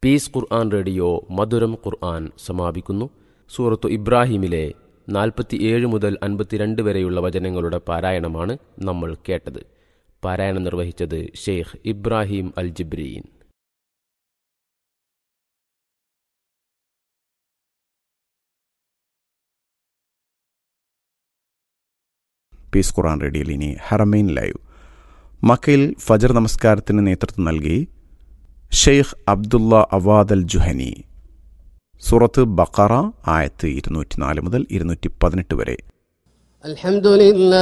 piece ഖുർആൻ radio മധുരം ഖുർആൻ സമാപിക്കുന്നു സൂറത്തു ഇബ്രാഹിമിലെ നാൽപ്പത്തിയേഴ് മുതൽ അൻപത്തിരണ്ട് വരെയുള്ള വചനങ്ങളുടെ പാരായണമാണ് നമ്മൾ കേട്ടത് പാരായണം നിർവഹിച്ചത് Sheikh Ibrahim Al Jibreen Peace Quran റേഡിയോയിൽ ഇനി ഹറമൈൻ ലൈവ് മക്കയിൽ ഫജർ നമസ്കാരത്തിന് നേതൃത്വം നൽകി Sheikh Abdullah Awad Al Juhani സൂറത്ത് ബക്കറ ആയത്ത് ഇരുന്നൂറ്റി നാല് മുതൽ ഇരുന്നൂറ്റി പതിനെട്ട് വരെ الحمد لله